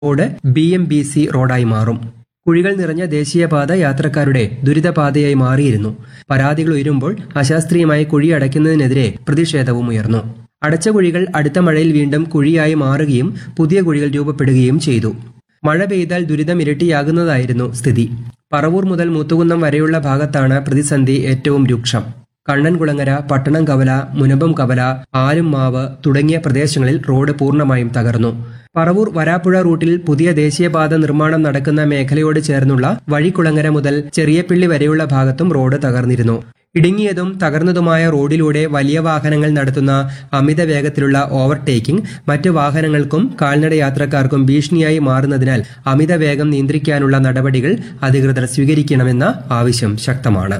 road B M B C റോഡായി മാറും കുഴികൾ നിറഞ്ഞ ദേശീയപാത യാത്രക്കാരുടെ ദുരിതപാതയായി മാറിയിരുന്നു പരാതികൾ ഉയരുമ്പോൾ അശാസ്ത്രീയമായി കുഴി അടയ്ക്കുന്നതിനെതിരെ പ്രതിഷേധവും ഉയർന്നു അടച്ച കുഴികൾ അടുത്ത മഴയിൽ വീണ്ടും കുഴിയായി മാറുകയും പുതിയ കുഴികൾ രൂപപ്പെടുകയും ചെയ്തു മഴ പെയ്താൽ ദുരിതം ഇരട്ടിയാകുന്നതായിരുന്നു സ്ഥിതി പറവൂർ മുതൽ മുത്തുകുന്നം വരെയുള്ള ഭാഗത്താണ് പ്രതിസന്ധി ഏറ്റവും രൂക്ഷം കണ്ണൻകുളങ്ങര പട്ടണം കവല മുനമ്പം കവല ആലുംമാവ് തുടങ്ങിയ പ്രദേശങ്ങളിൽ റോഡ് പൂർണ്ണമായും തകർന്നു പറവൂർ വരാപ്പുഴ റൂട്ടിൽ പുതിയ ദേശീയപാത നിർമ്മാണം നടക്കുന്ന മേഖലയോട് ചേർന്നുള്ള വഴിക്കുളങ്ങര മുതൽ ചെറിയപ്പിള്ളി വരെയുള്ള ഭാഗത്തും റോഡ് തകർന്നിരുന്നു ഇടുങ്ങിയതും തകർന്നതുമായ റോഡിലൂടെ വലിയ വാഹനങ്ങൾ നടത്തുന്ന അമിത വേഗത്തിലുള്ള ഓവർടേക്കിംഗ് മറ്റു വാഹനങ്ങൾക്കും കാൽനട യാത്രക്കാർക്കും ഭീഷണിയായി മാറുന്നതിനാൽ അമിത വേഗം നിയന്ത്രിക്കാനുള്ള നടപടികൾ അധികൃതർ സ്വീകരിക്കണമെന്ന ആവശ്യം ശക്തമാണ്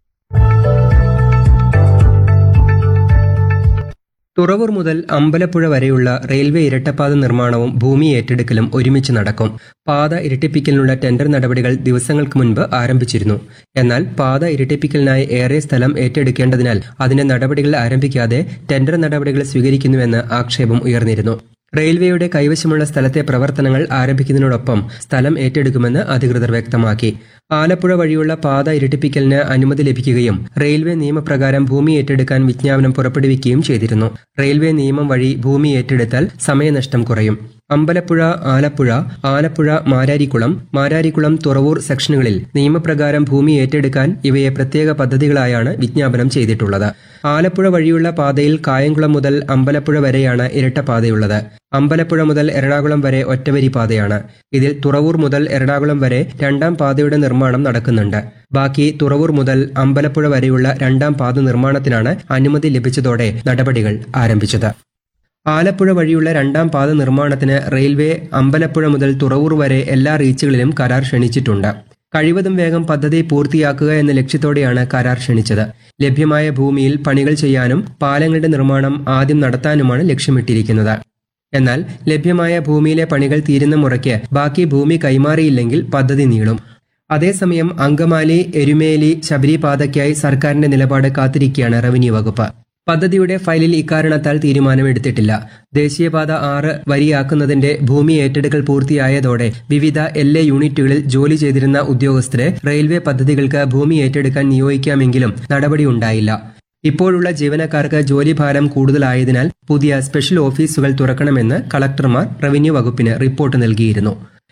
തുറവൂർ മുതൽ അമ്പലപ്പുഴ വരെയുള്ള റെയിൽവേ ഇരട്ടപ്പാത നിർമ്മാണവും ഭൂമി ഏറ്റെടുക്കലും ഒരുമിച്ച് നടക്കും പാത ഇരട്ടിപ്പിക്കലിനുള്ള ടെൻഡർ നടപടികൾ ദിവസങ്ങൾക്ക് മുൻപ് ആരംഭിച്ചിരുന്നു എന്നാൽ പാത ഇരട്ടിപ്പിക്കലിനായി ഏറെ സ്ഥലം ഏറ്റെടുക്കേണ്ടതിനാൽ അതിന്റെ നടപടികൾ ആരംഭിക്കാതെ ടെൻഡർ നടപടികൾ സ്വീകരിക്കുന്നുവെന്ന് ആക്ഷേപം ഉയർന്നിരുന്നു റെയിൽവേയുടെ കൈവശമുള്ള സ്ഥലത്തെ പ്രവർത്തനങ്ങൾ ആരംഭിക്കുന്നതിനോടൊപ്പം സ്ഥലം ഏറ്റെടുക്കുമെന്ന് അധികൃതർ വ്യക്തമാക്കി ആലപ്പുഴ വഴിയുള്ള പാത ഇരട്ടിപ്പിക്കലിന് അനുമതി ലഭിക്കുകയും റെയിൽവേ നിയമപ്രകാരം ഭൂമി ഏറ്റെടുക്കാൻ വിജ്ഞാപനം പുറപ്പെടുവിക്കുകയും ചെയ്തിരുന്നു റെയിൽവേ നിയമം വഴി ഭൂമി ഏറ്റെടുത്താൽ സമയനഷ്ടം കുറയും അമ്പലപ്പുഴ ആലപ്പുഴ ആലപ്പുഴ മാരാരിക്കുളം മാരാരിക്കുളം തുറവൂർ സെക്ഷനുകളിൽ നിയമപ്രകാരം ഭൂമി ഏറ്റെടുക്കാൻ ഇവയെ പ്രത്യേക പദ്ധതികളായാണ് വിജ്ഞാപനം ചെയ്തിട്ടുള്ളത് ആലപ്പുഴ വഴിയുള്ള പാതയിൽ കായംകുളം മുതൽ അമ്പലപ്പുഴ വരെയാണ് ഇരട്ടപ്പാതയുള്ളത് അമ്പലപ്പുഴ മുതൽ എറണാകുളം വരെ ഒറ്റവരി പാതയാണ് ഇതിൽ തുറവൂർ മുതൽ എറണാകുളം വരെ രണ്ടാം പാതയുടെ നിർമ്മാണം നടക്കുന്നുണ്ട് ബാക്കി തുറവൂർ മുതൽ അമ്പലപ്പുഴ വരെയുള്ള രണ്ടാം പാത നിർമ്മാണത്തിനാണ് അനുമതി ലഭിച്ചതോടെ നടപടികൾ ആരംഭിച്ചത് ആലപ്പുഴ വഴിയുള്ള രണ്ടാം പാത നിർമ്മാണത്തിന് റെയിൽവേ അമ്പലപ്പുഴ മുതൽ തുറവൂർ വരെ എല്ലാ റീച്ചുകളിലും കരാർ ക്ഷണിച്ചിട്ടുണ്ട് കഴിവതും വേഗം പദ്ധതി പൂർത്തിയാക്കുക എന്ന ലക്ഷ്യത്തോടെയാണ് കരാർ ക്ഷണിച്ചത് ലഭ്യമായ ഭൂമിയിൽ പണികൾ ചെയ്യാനും പാലങ്ങളുടെ നിർമ്മാണം ആദ്യം നടത്താനുമാണ് ലക്ഷ്യമിട്ടിരിക്കുന്നത് എന്നാൽ ലഭ്യമായ ഭൂമിയിലെ പണികൾ തീരുന്ന മുറയ്ക്ക് ബാക്കി ഭൂമി കൈമാറിയില്ലെങ്കിൽ പദ്ധതി നീളും അതേസമയം അങ്കമാലി എരുമേലി ശബരി പാതയ്ക്കായി സർക്കാരിന്റെ നിലപാട് കാത്തിരിക്കുകയാണ് റവന്യൂ വകുപ്പ് പദ്ധതിയുടെ ഫയലിൽ ഇക്കാരണത്താൽ തീരുമാനമെടുത്തിട്ടില്ല ദേശീയപാത ആറ് വരിയാക്കുന്നതിന്റെ ഭൂമി ഏറ്റെടുക്കൽ പൂർത്തിയായതോടെ വിവിധ എൽ എ യൂണിറ്റുകളിൽ ജോലി ചെയ്തിരുന്ന ഉദ്യോഗസ്ഥരെ റെയിൽവേ പദ്ധതികൾക്ക് ഭൂമി ഏറ്റെടുക്കാൻ നിയോഗിക്കാമെങ്കിലും നടപടിയുണ്ടായില്ല ഇപ്പോഴുള്ള ജീവനക്കാർക്ക് ജോലിഭാരം കൂടുതലായതിനാൽ പുതിയ സ്പെഷ്യൽ ഓഫീസുകൾ തുറക്കണമെന്ന് കളക്ടർമാർ റവന്യൂ വകുപ്പിന് റിപ്പോർട്ട് നൽകിയിരുന്നു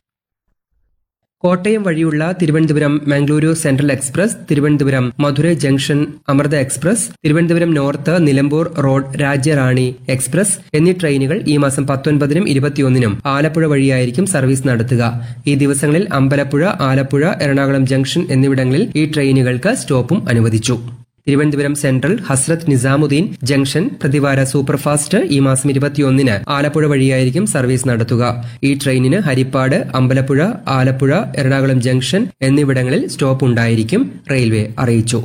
കോട്ടയം വഴിയുള്ള Thiruvananthapuram Mangaluru central express Thiruvananthapuram Madurai junction Amrita express Thiruvananthapuram north Nilambur road Rajyarani express എന്നീ ട്രെയിനുകൾ ഈ മാസം പത്തൊൻപതിനും ഇരുപത്തിയൊന്നിനും ആലപ്പുഴ വഴിയായിരിക്കും സർവീസ് നടത്തുക ഈ ദിവസങ്ങളിൽ അമ്പലപ്പുഴ ആലപ്പുഴ എറണാകുളം ജംഗ്ഷൻ എന്നിവിടങ്ങളിൽ ഈ ട്രെയിനുകൾക്ക് സ്റ്റോപ്പും അനുവദിച്ചു തിരുവനന്തപുരം സെൻട്രൽ ഹസ്രത്ത് നിസാമുദ്ദീൻ ജംഗ്ഷൻ പ്രതിവാര സൂപ്പർഫാസ്റ്റ് ഈ മാസം ഇരുപത്തിയൊന്നിന് ആലപ്പുഴ വഴിയായിരിക്കും സർവീസ് നടത്തുക ഈ ട്രെയിനിന് ഹരിപ്പാട് അമ്പലപ്പുഴ ആലപ്പുഴ എറണാകുളം ജംഗ്ഷൻ എന്നിവിടങ്ങളിൽ സ്റ്റോപ്പ് ഉണ്ടായിരിക്കും റെയിൽവേ അറിയിച്ചു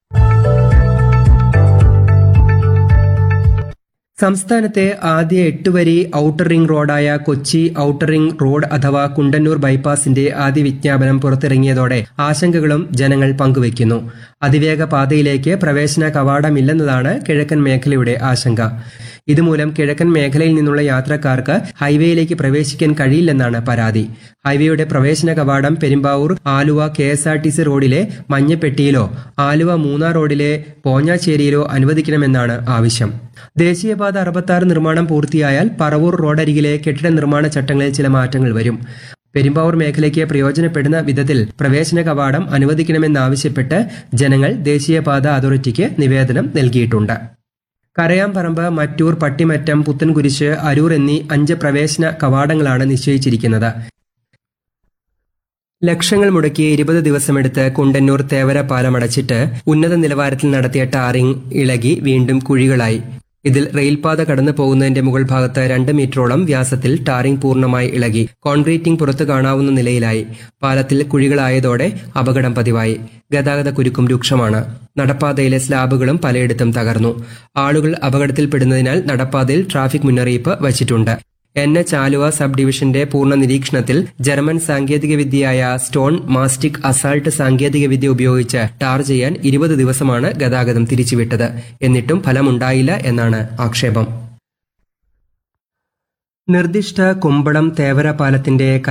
സംസ്ഥാനത്തെ ആദ്യ എട്ടുവരി ഔട്ടർ റിംഗ് റോഡായ കൊച്ചി ഔട്ടർ റിംഗ് റോഡ് അഥവാ കുണ്ടന്നൂർ ബൈപ്പാസിന്റെ ആദ്യ വിജ്ഞാപനം പുറത്തിറങ്ങിയതോടെ ആശങ്കകളും ജനങ്ങൾ പങ്കുവയ്ക്കുന്നു അതിവേഗ പാതയിലേക്ക് പ്രവേശന കവാടമില്ലെന്നതാണ് കിഴക്കൻ മേഖലയുടെ ആശങ്ക ഇതുമൂലം കിഴക്കൻ മേഖലയിൽ നിന്നുള്ള യാത്രക്കാർക്ക് ഹൈവേയിലേക്ക് പ്രവേശിക്കാൻ കഴിയില്ലെന്നാണ് പരാതി ഹൈവേയുടെ പ്രവേശന കവാടം Perumbavoor Aluva K S R T C റോഡിലെ മഞ്ഞപ്പെട്ടിയിലോ ആലുവ മൂന്നാർ റോഡിലെ പോഞ്ഞാച്ചേരിയിലോ അനുവദിക്കണമെന്നാണ് ആവശ്യം ദേശീയപാത അറുപത്താറ് നിർമ്മാണം പൂർത്തിയായാൽ പറവൂർ റോഡരികിലെ കെട്ടിട നിർമ്മാണ ചട്ടങ്ങളിൽ ചില മാറ്റങ്ങൾ വരും പെരുമ്പാവൂർ മേഖലയ്ക്ക് പ്രയോജനപ്പെടുന്ന വിധത്തിൽ പ്രവേശന കവാടം അനുവദിക്കണമെന്നാവശ്യപ്പെട്ട് ജനങ്ങൾ ദേശീയപാത അതോറിറ്റിക്ക് നിവേദനം നൽകിയിട്ടുണ്ട് കരയാമ്പറമ്പ് മറ്റൂർ പട്ടിമറ്റം പുത്തൻകുരിശ് അരൂർ എന്നീ അഞ്ച് പ്രവേശന കവാടങ്ങളാണ് നിശ്ചയിച്ചിരിക്കുന്നത് ലക്ഷങ്ങൾ മുടക്കി ഇരുപത് ദിവസമെടുത്ത് കുണ്ടന്നൂർ തേവര പാലം അടച്ചിട്ട് ഉന്നത നിലവാരത്തിൽ നടത്തിയ ടാറിംഗ് ഇളകി വീണ്ടും കുഴികളായി ഇതിൽ റെയിൽപാത കടന്നു പോകുന്നതിന്റെ മുകൾ ഭാഗത്ത് രണ്ട് മീറ്ററോളം വ്യാസത്തിൽ ടാറിംഗ് പൂർണ്ണമായി ഇളകി കോൺക്രീറ്റിംഗ് പുറത്തു കാണാവുന്ന നിലയിലായി പാലത്തിൽ കുഴികളായതോടെ അപകടം പതിവായി ഗതാഗത കുരുക്കും രൂക്ഷമാണ് നടപ്പാതയിലെ സ്ലാബുകളും പലയിടത്തും തകർന്നു ആളുകൾ അപകടത്തിൽപ്പെടുന്നതിനാൽ നടപ്പാതയിൽ ട്രാഫിക് മുന്നറിയിപ്പ് വച്ചിട്ടുണ്ട് എൻ എച്ച് ആലുവ സബ് ഡിവിഷന്റെ പൂർണ്ണ നിരീക്ഷണത്തിൽ ജർമ്മൻ സാങ്കേതികവിദ്യയായ സ്റ്റോൺ മാസ്റ്റിക് അസാൾട്ട് സാങ്കേതികവിദ്യ ഉപയോഗിച്ച് ടാർ ചെയ്യാൻ ഇരുപത് ദിവസമാണ് ഗതാഗതം തിരിച്ചുവിട്ടത് എന്നിട്ടും ഫലമുണ്ടായില്ല എന്നാണ് ആക്ഷേപം നിർദ്ദിഷ്ട കുമ്പളം തേവര പാലത്തിന്റെ